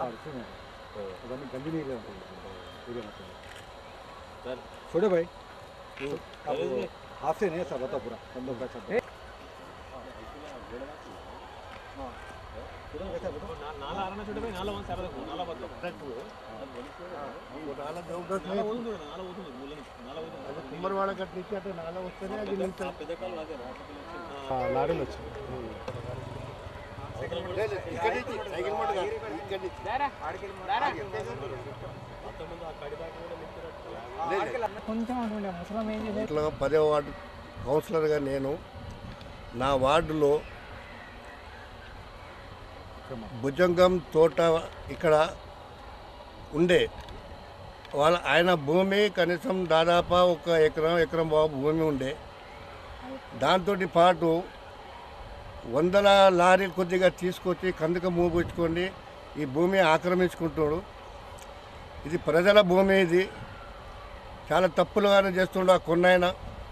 अड़चन है पता नहीं गंदी नहीं रहती पूरे मतलब सर छोड़े भाई क्यों? अब अरे ये- हाथ से नहीं ऐसा बता पूरा हम लोग कैसा बता हाँ पूरा कैसा बता नाला आरना छोटे भाई नाला वहाँ से आरना नाला बदलो నాలా దౌర్గస్ నాలా పోతుంది చూడండి, నాలా పోతుంది మూల నుంచి నాలా పోతుంది కుమ్మరివాడ గట్ల నుంచి అటు నాలా వస్తేనే అది నిలిచి ఆ పెద్ద కాలు అదే రా లారీలు వచ్చింది ఇక్కడి నుంచి సైకిల్ మాట కాదు ఇక్కడి నుంచి కొంచెం ఉంటుండే ముసలం ఏం చేసేది ఇట్లా పదో వార్డు కౌన్సిలర్గా నేను నా వార్డులో భుజంగం తోట ఇక్కడ ఉండే వాళ్ళ ఆయన భూమి కనీసం దాదాపు ఒక ఎకరం ఎకరం బాబు భూమి ఉండే దాంతో పాటు వందల లారీ కొద్దిగా తీసుకొచ్చి కందుక మూపించుకొని ఈ భూమి ఆక్రమించుకుంటాడు ఇది ప్రజల భూమి ఇది చాలా తప్పులుగానే చేస్తుండ కొన్నైనా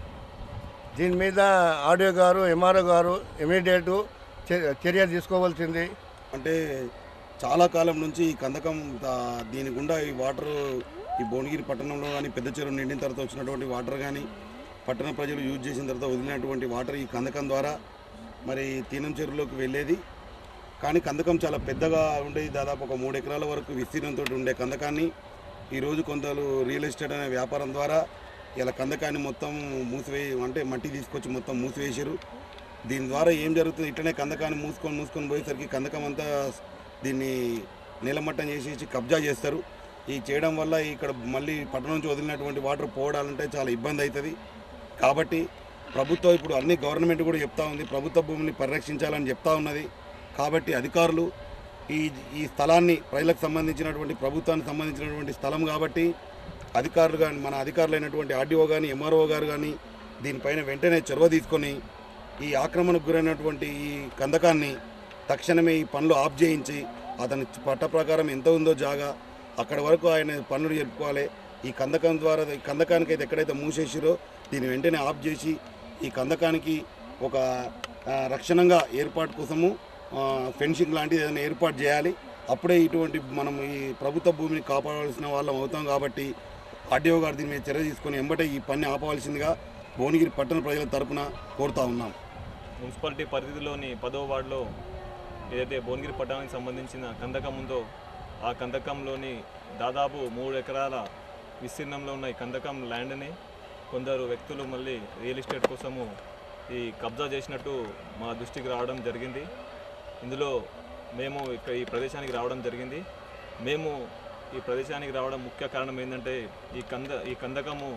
దీని మీద ఆడియో గారు ఎంఆర్ఓ గారు ఇమీడియట్ చర్య తీసుకోవాల్సింది అంటే చాలా కాలం నుంచి ఈ కందకం దా- దీని గుండా ఈ వాటర్ ఈ భువనగిరి పట్టణంలో కానీ పెద్ద చెరువు నిండిన తర్వాత వచ్చినటువంటి వాటర్ కానీ పట్టణ ప్రజలు యూజ్ చేసిన తర్వాత వదిలినటువంటి వాటర్ ఈ కందకం ద్వారా మరి తీనం చెరువులోకి వెళ్ళేది కానీ కందకం చాలా పెద్దగా ఉండేది దాదాపు ఒక మూడు ఎకరాల వరకు విస్తీర్ణంతో ఉండే కందకాన్ని ఈరోజు కొందరు రియల్ ఎస్టేట్ అనే వ్యాపారం ద్వారా ఇలా కందకాన్ని మొత్తం మూసివేయి అంటే మట్టి తీసుకొచ్చి మొత్తం మూసివేసారు దీని ద్వారా ఏం జరుగుతుంది ఇట్లనే కందకాన్ని మూసుకొని మూసుకొని పోయేసరికి కందకం అంతా దీన్ని నీలమట్టం చేసేసి కబ్జా చేస్తారు ఈ చేయడం వల్ల ఇక్కడ మళ్ళీ పట్టణం నుంచి వదిలినటువంటి వాటర్ పోవడాలంటే చాలా ఇబ్బంది అవుతుంది కాబట్టి ప్రభుత్వం ఇప్పుడు అన్ని గవర్నమెంట్ కూడా చెప్తా ఉంది ప్రభుత్వ భూమిని పరిరక్షించాలని చెప్తా ఉన్నది కాబట్టి అధికారులు ఈ ఈ స్థలాన్ని ప్రజలకు సంబంధించినటువంటి ప్రభుత్వానికి సంబంధించినటువంటి స్థలం కాబట్టి అధికారులు కానీ మన అధికారులైనటువంటి ఆర్డీఓ కానీ ఎంఆర్ఓ గారు కానీ దీనిపైన వెంటనే చొరవ తీసుకొని ఈ ఆక్రమణకు గురైనటువంటి ఈ కందకాన్ని తక్షణమే ఈ పనులు ఆఫ్ చేయించి అతని పట్ట ప్రకారం ఎంత ఉందో జాగా అక్కడ వరకు ఆయన పనులు జరుపుకోవాలి ఈ కందకం ద్వారా ఈ కందకానికి అయితే ఎక్కడైతే మూసేసిరో దీన్ని వెంటనే ఆఫ్ చేసి ఈ కందకానికి ఒక ఆ, రక్షణంగా ఏర్పాటు కోసము ఆ, ఫెన్సింగ్ లాంటిది ఏదైనా ఏర్పాటు చేయాలి అప్పుడే ఇటువంటి మనం ఈ ప్రభుత్వ భూమిని కాపాడవలసిన వాళ్ళం అవుతాం కాబట్టి ఆర్డీఓ గారు దీని మీద చర్య తీసుకొని ఎంబటే ఈ పని ఆపవలసిందిగా భువనగిరి పట్టణ ప్రజల తరపున కోరుతా ఉన్నాం మున్సిపాలిటీ పరిధిలోని పదో వార్డులో ఏదైతే భువనగిరి పట్టణానికి సంబంధించిన కందకం ఉందో ఆ కందకంలోని దాదాపు మూడు ఎకరాల విస్తీర్ణంలో ఉన్న ఈ కందకం ల్యాండ్ని కొందరు వ్యక్తులు మళ్ళీ రియల్ ఎస్టేట్ కోసము ఈ కబ్జా చేసినట్టు మా దృష్టికి రావడం జరిగింది ఇందులో మేము ఇక్కడ ఈ ప్రదేశానికి రావడం జరిగింది మేము ఈ ప్రదేశానికి రావడం ముఖ్య కారణం ఏంటంటే ఈ కంద ఈ కందకము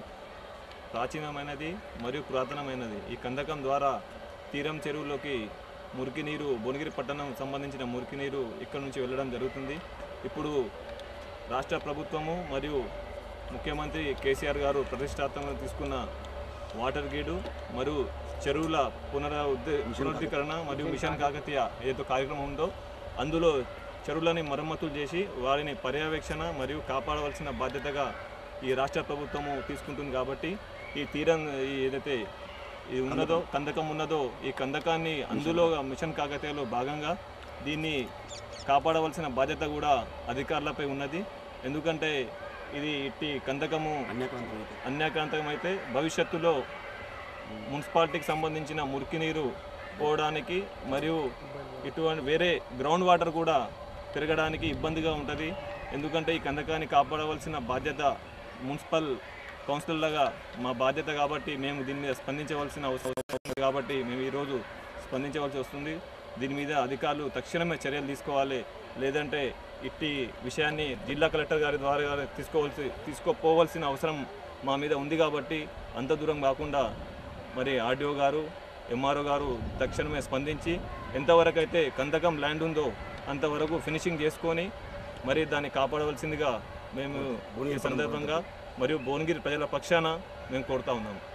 ప్రాచీనమైనది మరియు పురాతనమైనది ఈ కందకం ద్వారా తీరం చెరువులోకి మురికి నీరు భువనగిరి పట్టణం సంబంధించిన మురికి నీరు ఇక్కడ నుంచి వెళ్ళడం జరుగుతుంది ఇప్పుడు రాష్ట్ర ప్రభుత్వము మరియు ముఖ్యమంత్రి కేసీఆర్ గారు ప్రతిష్టాత్మకంగా తీసుకున్న వాటర్ గేటు మరియు చెరువుల పునర పునరుద్ధీకరణ మరియు మిషన్ కాకతీయ ఏదో కార్యక్రమం ఉందో అందులో చెరువులని మరమ్మతులు చేసి వారిని పర్యవేక్షణ మరియు కాపాడవలసిన బాధ్యతగా ఈ రాష్ట్ర ప్రభుత్వము తీసుకుంటుంది కాబట్టి ఈ తీరం ఈ ఏదైతే ఇది ఉన్నదో కందకం ఉన్నదో ఈ కందకాన్ని అందులో మిషన్ కాకతీయలో భాగంగా దీన్ని కాపాడవలసిన బాధ్యత కూడా అధికారులపై ఉన్నది ఎందుకంటే ఇది ఇట్టి కందకము అన్యాక్రాంతం అయితే భవిష్యత్తులో మున్సిపాలిటీకి సంబంధించిన మురికి నీరు పోవడానికి మరియు ఇటువంటి వేరే గ్రౌండ్ వాటర్ కూడా పెరగడానికి ఇబ్బందిగా ఉంటుంది ఎందుకంటే ఈ కందకాన్ని కాపాడవలసిన బాధ్యత మున్సిపల్ కౌన్సిలర్గా మా బాధ్యత కాబట్టి మేము దీని మీద స్పందించవలసిన అవసరం ఉంది కాబట్టి మేము ఈరోజు స్పందించవలసి వస్తుంది దీని మీద అధికారులు తక్షణమే చర్యలు తీసుకోవాలి లేదంటే ఇట్టి విషయాన్ని జిల్లా కలెక్టర్ గారి ద్వారా తీసుకోవాల్సి తీసుకోపోవలసిన అవసరం మా మీద ఉంది కాబట్టి అంత దూరం కాకుండా మరి ఆర్డీఓ గారు ఎంఆర్ఓ గారు తక్షణమే స్పందించి ఎంతవరకు అయితే కందకం ల్యాండ్ ఉందో అంతవరకు ఫినిషింగ్ చేసుకొని మరి దాన్ని కాపాడవలసిందిగా మేము ఈ సందర్భంగా మరియు భువనగిరి ప్రజల పక్షాన మేము కోరుతా ఉన్నాము